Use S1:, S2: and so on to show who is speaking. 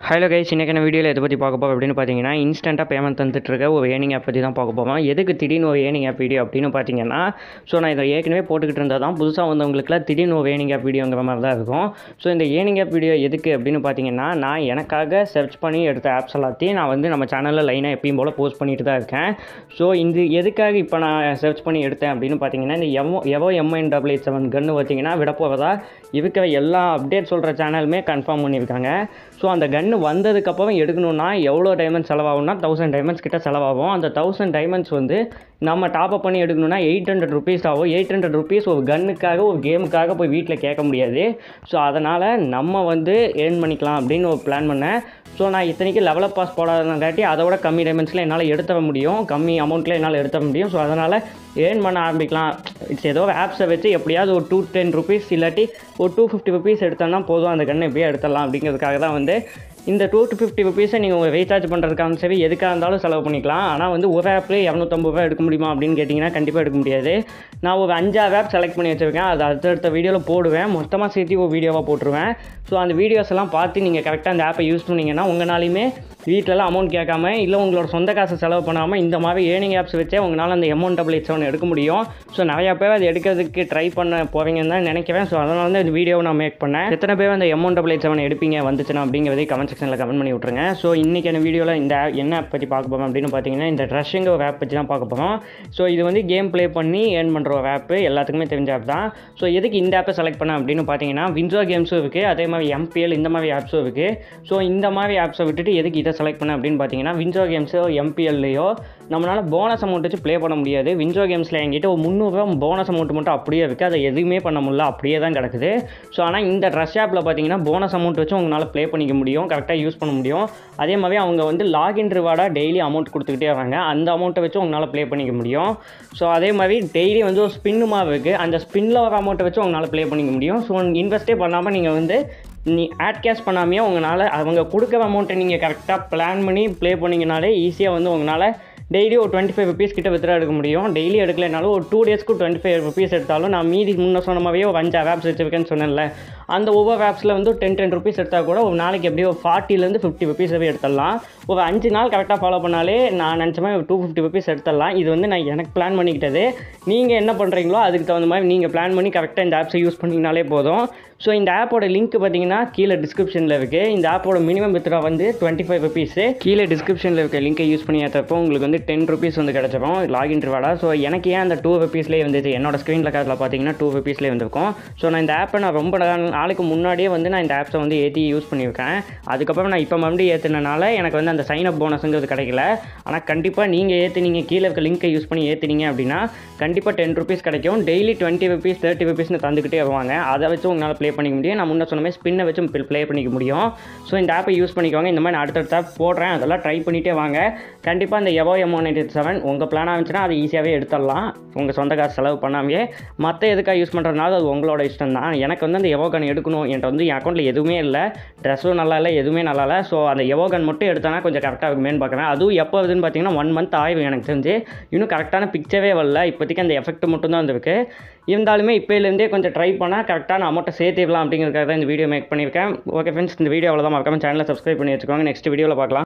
S1: hello guys இன்றைக்கான வீடியோவில் எதை பற்றி பார்க்க போகிறோம் அப்படின்னு பார்த்தீங்கன்னா இன்ஸ்டண்ட்டாக பேமெண்ட் தந்துட்டு இருக்க ஒரு ஏர்னிங் ஆப் பற்றி தான் பார்க்க போகிறோம் எதுக்கு திடீர்னு ஒரு ஏர்னிங் ஆப் வீடியோ அப்படின்னு பார்த்தீங்கன்னா ஸோ நான் இதை ஏற்கனவே போட்டுக்கிட்டு இருந்தால் தான் புதுசாக வந்தவங்களுக்குலாம் திடீர்னு ஒரு ஏர்னிங் ஆப் வீடியோங்கிற மாதிரி தான் இருக்கும் ஸோ இந்த ஏர்னிங் ஆப் வீடியோ எதுக்கு அப்படின்னு பார்த்தீங்கன்னா நான் எனக்காக சர்ச் பண்ணி எடுத்த ஆப்ஸ் எல்லாத்தையும் நான் வந்து நம்ம சேனலில் லைனாக எப்பயும் போல் போஸ்ட் பண்ணிட்டு தான் இருக்கேன் ஸோ இந்த எதுக்காக இப்போ நான் சர்ச் பண்ணி எடுத்தேன் அப்படின்னு பார்த்தீங்கன்னா இந்த எவோ எவோ எம்ஐன் டபுள் எயிட் செவன் கன்று பார்த்தீங்கன்னா விட போகிறதா இருக்கிற எல்லா அப்டேட் சொல்கிற சேனலுமே கன்ஃபார்ம் பண்ணியிருக்காங்க ஸோ அந்த கன்று வந்ததுக்கப்புறம் எடுக்கணும்னா எவ்வளோ டைமண்ட்ஸ் செலவாகும்னா தௌசண்ட் டைமண்ட்ஸ் கிட்ட செலவாகும் அந்த தௌசண்ட் டைமண்ட்ஸ் வந்து நம்ம டாப் அப் பண்ணி எடுக்கணும்னா எயிட் ஹண்ட்ரட் ருபீஸ் ஆகும் எயிட் ஹண்ட்ரட் ருபீஸ் ஒரு கன்னுக்காக ஒரு கேமுக்காக போய் வீட்டில் கேட்க முடியாது ஸோ அதனால் நம்ம வந்து ஏர்ன் பண்ணிக்கலாம் அப்படின்னு ஒரு பிளான் பண்ணேன் ஸோ நான் இத்தனைக்கு லெவலப் பாஸ் போடாதங்காட்டி அதை விட கம்மி டைமண்ட்ஸில் என்னால் எடுத்துட முடியும் கம்மி அமௌண்ட்டில் என்னால் எடுத்துட முடியும் ஸோ அதனால் ஏர்ன் பண்ண ஆரம்பிக்கலாம் இட்ஸ் ஏதோ ஆப்ஸை வச்சு எப்படியாவது ஒரு டூ டென் ருபீஸ் இல்லாட்டி ஒரு டூ ஃபிஃப்டி ருபீஸ் எடுத்தோம்னா போதும் அந்த கண்ணை எப்படியே எடுத்துடலாம் அப்படிங்கிறதுக்காக தான் வந்து இந்த டூ டு ஃபிஃப்டி ருபீஸை நீங்கள் உங்கள் ரீசார்ஜ் பண்ணுறதுக்கான சரி எதுக்காக இருந்தாலும் செலவு பண்ணிக்கலாம் ஆனால் வந்து ஒரு ஆப்லேயே இரநூத்தம்பது ரூபா எடுக்க முடியுமா அப்படின்னு கேட்டிங்கன்னா கண்டிப்பாக எடுக்க முடியாது நான் ஒரு அஞ்சாறு ஆப் செலக்ட் பண்ணி வச்சுருக்கேன் அது அடுத்தடுத்த வீடியோவில் போடுவேன் மொத்தமாக சேர்த்து ஒரு வீடியோவாக போட்டுருவேன் ஸோ அந்த வீடியோஸ் எல்லாம் பார்த்து நீங்கள் கரெக்டாக அந்த ஆப்பை யூஸ் பண்ணிங்கன்னா உங்களாலையுமே வீட்டிலலாம் அமௌண்ட் கேட்காம இல்லை உங்களோட சொந்த காசை செலவு பண்ணாமல் இந்த மாதிரி ஏர்னிங் ஆப்ஸ் வச்சே உங்களால் அந்த அமௌண்ட் டபுள் எயிட் செவன் எடுக்க முடியும் ஸோ நிறையா பேர் அது எடுக்கிறதுக்கு ட்ரை பண்ண போவீங்கன்னு தான் நினைக்கிறேன் ஸோ அதனால தான் இந்த வீடியோவை நான் மேக் பண்ணேன் எத்தனை பேர் அந்த அமௌண்ட் டபுள் எயிட் செவன் எடுப்பீங்க வந்துச்சுன்னா அப்படிங்கிறதே கமெண்ட் செக்ஷனில் கமெண்ட் பண்ணி விட்ருங்க ஸோ இன்றைக்கான வீடியோவில் இந்த app என்ன ஆப் பற்றி பார்க்க போகிறோம் அப்படின்னு பார்த்தீங்கன்னா இந்த ட்ரெஷ்ஷுங்க ஒரு ஆப் பற்றி தான் பார்க்க போகிறோம் ஸோ இது வந்து கேம் ப்ளே பண்ணி ஏர்ன் பண்ணுற ஒரு ஆப்பு எல்லாத்துக்குமே தெரிஞ்ச ஆப் தான் ஸோ எதுக்கு இந்த ஆப்பை செலக்ட் பண்ணேன் அப்படின்னு பார்த்தீங்கன்னா வின்சோ கேம்ஸும் இருக்குது அதே மாதிரி எம்பிஎல் இந்த மாதிரி ஆப்ஸும் இருக்குது ஸோ இந்த மாதிரி ஆப்ஸை விட்டுட்டு எதுக்கு இதை செலக்ட் பண்ணேன் அப்படின்னு பார்த்தீங்கன்னா வின்சோ கேம்ஸோ எம்பிஎல்லையோ நம்மளால் போனஸ் அமௌண்ட் வச்சு ப்ளே பண்ண முடியாது வின்சோ கேம்ஸில் என்கிட்ட ஒரு முந்நூறுரூவா போனஸ் அமௌண்ட் மட்டும் அப்படியே இருக்குது அதை எதுவுமே பண்ண முடியல அப்படியே தான் கிடக்குது ஸோ ஆனால் இந்த ட்ரெஸ் ஆப்பில் பார்த்தீங்கன்னா போனஸ் அமௌண்ட் வச்சு உங்களால் ப்ளே பண்ணிக்க முடியும் கரெக்டாக யூஸ் பண்ண முடியும் அதே மாதிரி அவங்க வந்து லாகின் ரிவார்டாக டெய்லி அமௌண்ட் கொடுத்துக்கிட்டே வராங்க அந்த அமௌண்ட்டை வச்சு உங்களால் ப்ளே பண்ணிக்க முடியும் ஸோ அதே மாதிரி டெய்லி வந்து ஒரு ஸ்பின்னு மாதிரி இருக்குது அந்த ஸ்பின்னில் வர அமௌண்ட்டை வச்சு உங்களால் ப்ளே பண்ணிக்க முடியும் ஸோ இன்வெஸ்ட்டே பண்ணாமல் நீங்கள் வந்து நீ ஆட் கேஷ் பண்ணாமையே உங்களால் அவங்க கொடுக்குற அமௌண்ட்டை நீங்கள் கரெக்டாக பிளான் பண்ணி ப்ளே பண்ணிங்கனாலே ஈஸியாக வந்து உங்களால் டெய்லி ஒரு டுவெண்ட்டி ஃபைவ் ருபீஸ் கிட்ட வித்ரா எடுக்க முடியும் டெய்லி எடுக்கலைனாலும் ஒரு டூ டேஸ்க்கு டுவெண்ட்டி ஃபைவ் ருபீஸ் எடுத்தாலும் நான் மீதி முன்ன சொன்ன மாதிரியே ஒரு அஞ்சு ஆப்ஸ் வச்சுருக்கேன்னு சொன்னேன்ல அந்த ஒவ்வொரு ஆப்ஸில் வந்து டென் டென் ருபீஸ் எடுத்தால் கூட ஒரு நாளைக்கு எப்படியோ ஃபார்ட்டிலேருந்து ஃபிஃப்டி ருபீஸ் எடுத்துடலாம் ஒரு அஞ்சு நாள் கரெக்டாக ஃபாலோ பண்ணாலே நான் நினச்ச மாதிரி டூ ஃபிஃப்டி ருபீஸ் எடுத்துடலாம் இது வந்து நான் எனக்கு பிளான் பண்ணிக்கிட்டது நீங்கள் என்ன பண்ணுறீங்களோ அதுக்கு தகுந்த மாதிரி நீங்கள் பிளான் பண்ணி கரெக்டாக இந்த ஆப்ஸை யூஸ் பண்ணிங்கனாலே போதும் ஸோ இந்த ஆப்போட லிங்க் பார்த்தீங்கன்னா கீழே டிஸ்கிரிப்ஷனில் இருக்குது இந்த ஆப்போட மினிமம் வித்ரா வந்து டுவெண்ட்டி ஃபைவ் ருபீஸு கீழே டிஸ்கிரிப்ஷனில் இருக்க லிங்கை யூஸ் பண்ணி ஏற்றப்போ உங்களுக்கு வந்து டென் ருபீஸ் வந்து கிடச்சிரும் லாகின் ரிவார்டாக ஸோ எனக்கு ஏன் அந்த டூ ருபீஸ்லேயே வந்துச்சு என்னோட ஸ்க்ரீனில் கார்டில் பார்த்தீங்கன்னா டூ ருபீஸ்லேயே வந்திருக்கும் ஸோ நான் இந்த ஆப்பை நான் ரொம்ப நாள் நாளுக்கு முன்னாடியே வந்து நான் இந்த ஆப்ஸை வந்து ஏற்றி யூஸ் பண்ணியிருக்கேன் அதுக்கப்புறம் நான் இப்போ மறுபடியும் ஏற்றினால எனக்கு வந்து அந்த சைன் அப் போனஸுங்கிறது கிடைக்கல ஆனால் கண்டிப்பாக நீங்கள் ஏற்றினீங்க கீழே இருக்க லிங்கை யூஸ் பண்ணி ஏற்றினீங்க அப்படின்னா கண்டிப்பாக டென் ருபீஸ் கிடைக்கும் டெய்லி டுவெண்ட்டி ருபீஸ் தேர்ட்டி ருபீஸ்னு தந்துக்கிட்டே வருவாங்க அதை வச்சு உங்களால் ப்ளே பண்ணிக்க முடியும் நான் முன்ன சொன்ன மாதிரி ஸ்பின்னை வச்சு ப்ளே பண்ணிக்க முடியும் ஸோ இந்த ஆப்பை யூஸ் பண்ணிக்கோங்க இந்த மாதிரி நான் அடுத்தடுத்த app போடுறேன் அதெல்லாம் ட்ரை பண்ணிகிட்டே வாங்க கண்டிப்பாக இந்த எவோ எமோ நைன்டி செவன் உங்கள் பிளானாக இருந்துச்சுன்னா அது ஈஸியாகவே எடுத்துடலாம் உங்கள் சொந்த காசு செலவு பண்ணாமே மற்ற எதுக்காக யூஸ் பண்ணுறதுனால அது உங்களோட இஷ்டம் தான் எனக்கு வந்து அந்த எவோ கன் எடுக்கணும் என்கிட்ட வந்து என் அக்கௌண்ட்டில் எதுவுமே இல்லை ட்ரெஸ்ஸும் நல்லா இல்லை எதுவுமே நல்லா இல்லை ஸோ அந்த எவோ கன் மட்டும் எடுத்தானா கொஞ்சம் கரெக்டாக இருக்குமேனு பார்க்குறேன் அதுவும் எப்போ வருதுன்னு பார்த்தீங்கன்னா ஒன் மந்த் ஆயிடும் எனக்கு தெரிஞ்சு இன்னும் கரெக்டான பிக்சரே வரல இப்போதைக்கு அந்த எஃபெக்ட் மட்டும் தான் வந்திருக்கு இருந்தாலுமே இப்போலேருந்தே கொஞ்சம் ட்ரை பண்ணால் கரெக்டான அமௌண்ட்டை சேர்த்துக்கலாம் அப்படிங்கிறதுக்காக தான் இந்த வீடியோ மேக் பண்ணியிருக்கேன் ஓகே ஃப்ரெண்ட்ஸ் இந்த வீடியோ அவ்வளோதான் மறக்காம சேனலை சப்ஸ்கிரைப் பண்ணி வச்சுக்கோங்க நெக்ஸ்ட் வீடியோவில் பார்க்கலாம்